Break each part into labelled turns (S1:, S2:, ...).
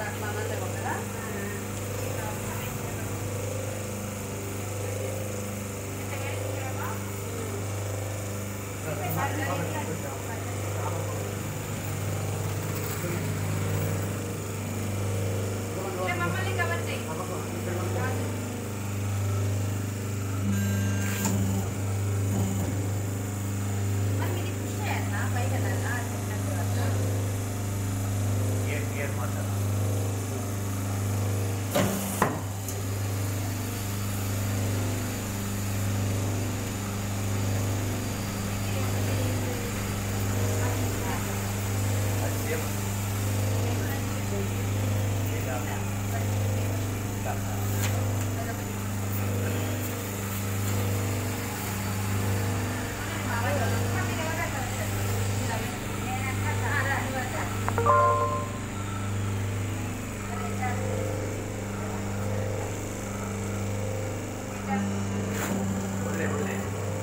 S1: అట్లా అన్నదేమో కదా
S2: మమ్మల్ని కవర్ చేయి మరి ఇది పుష్ చేయాలా పైకి వెళ్ళాలా
S3: గేర్ గేర్ మాట్లాడాలి అది సేమ్ వదిలే వదిలే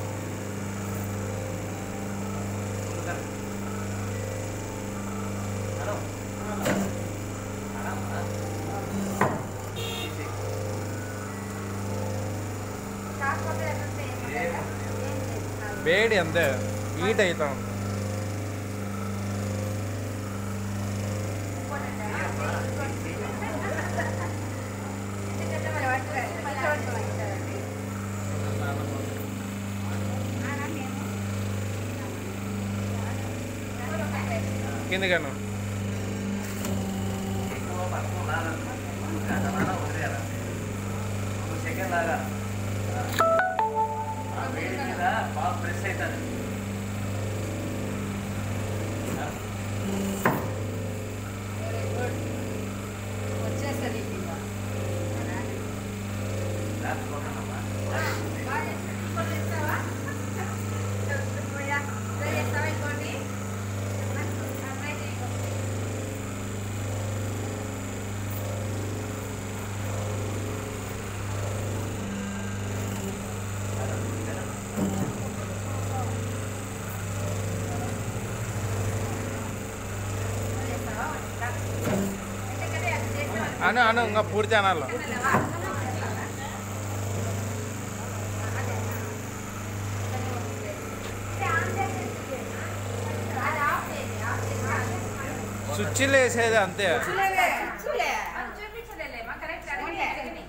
S3: ముందుగా హలో ఆరామా ఈజీ
S4: వేడి అంతే హీట్ అవుతా ఉంది కిందిగాను
S3: ఎక్కువ పక్కన లాగా గంట లాగా వదిలేయాలి ఒక సెకండ్ లాగా ఆ వేడి మీద బాగా ప్రెస్ అవుతుంది
S1: వెరీ గుడ్ వచ్చేసరి
S3: లేకపోతున్నామా
S4: అను అను ఇంకా పూర్తి అనాలి స్విచ్లు వేసేది అంతే
S2: చూపించలేమా కరెక్ట్ అడిగి అడిగి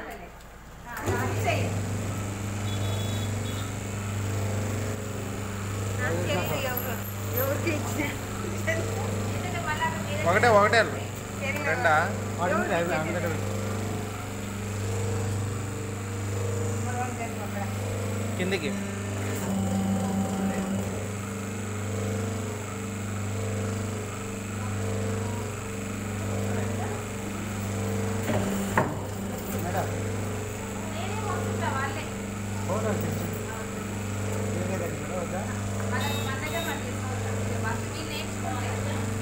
S4: ఒకటే ఒకటే రెండా కిందికి
S2: నేనే మోస్తుంటా వాళ్ళే మనకు మనగా మనం చేసుకోవాలి ఫస్ట్ వీళ్ళు నేర్చుకోవాలి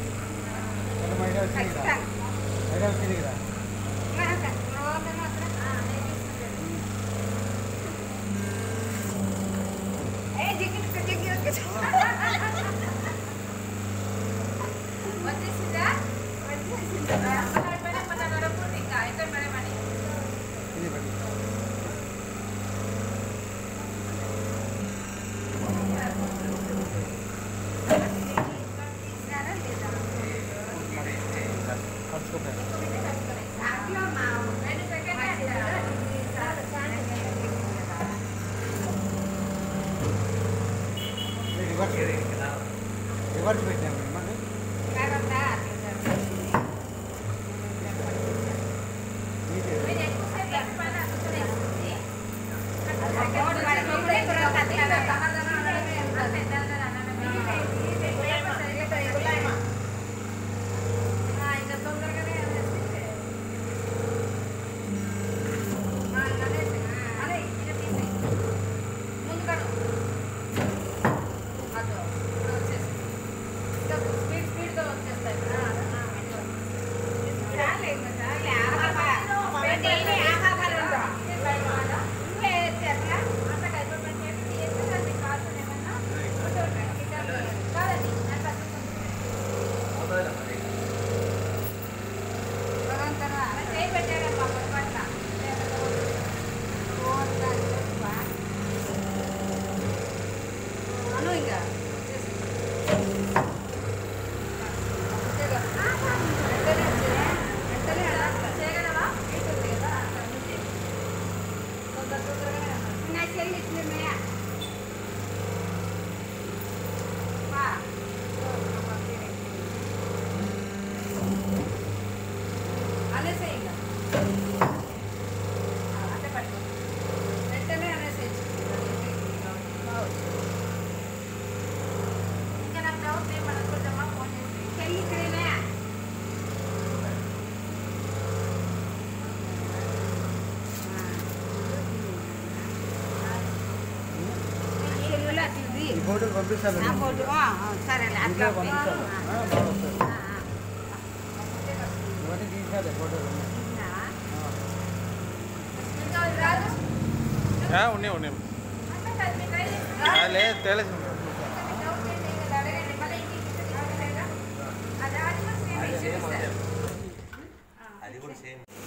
S2: వచ్చేసిందా వచ్చేసిందా పైన మన గడప ఇంకా అయితే మేడం అని రెండు సెకండ్
S5: రివర్స్ పెట్టాము మళ్ళీ
S2: మీరు ఎక్కువసేపు పైన కూర్చొని ఇంకా తొందరగానే ముందుగా అదో వచ్చేసి ఇంకా
S1: అనేసే ఇంకా
S2: అంటే పట్టుకో
S1: వెంటనే అనేసేయచ్చు
S2: ఇంకా నాకు డౌట్ ఏం అనుకుంటామా ఫోన్ చేసి చెల్లి ఇక్కడేనే
S5: ఈ ఫోటో పంపిస్తాను
S2: సరేలే
S5: ఇంట్లో
S2: అట్లా
S5: పంపిస్తాను ఆ, బాగా వస్తుంది. ఇవన్నీ తీసాలి ఫోటోలు
S2: ఇంకా రాదు
S4: ఆ, ఉన్నాయి ఉన్నాయి
S2: అంటే కాదు, మీరు ట్రై చేసి
S4: ఆ, లేదు తెలిసి
S2: డౌట్ ఏంటి ఇంకా అడగండి మళ్ళీ ఇంటికి తీసుకెళ్ళలేదా? అది అది కూడా సేమ్
S3: అది సేమ్
S2: చూపిస్తారు
S3: అది కూడా సేమ్